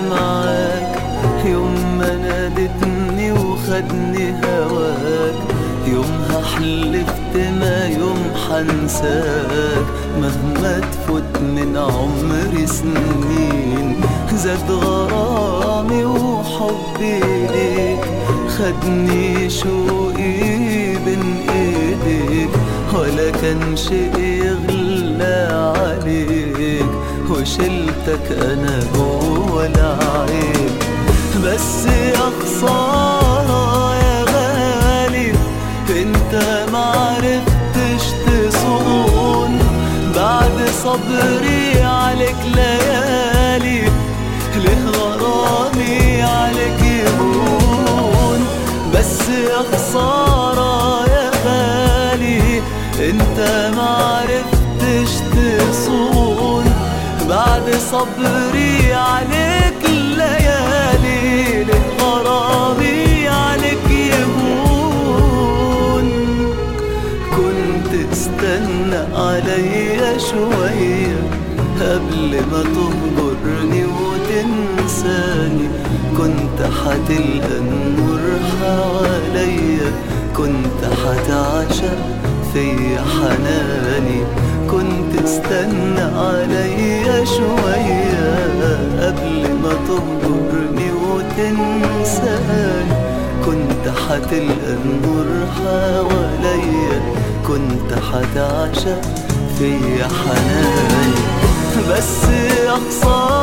معاك يوم ما نادتني وخدني هواك يومها حلفت ما يوم حنساك مهما تفوت من عمري سنين زاد غرامي وحبي ليك خدني شوقي بين ايديك ولا كان شيء يغلى عليك وشلتك انا جوه العين بس يا خسارة يا غالي انت معرفتش تصون بعد صبري عليك ليالي ليه غرامي عليك يهون بس يا خسارة يا غالي انت معرفتش تصون بعد صبري عليك الليالي ليه غرامي عليك يهون كنت استنى عليا شوية قبل ما تهجرني وتنساني كنت حتلقى النور حواليا كنت حتعشق فيا حناني كنت استنى عليا شوية قبل ما تهجرني وتنساني كنت حتلقى النور حواليا كنت حتعشق فيا حناني بس يا خسارة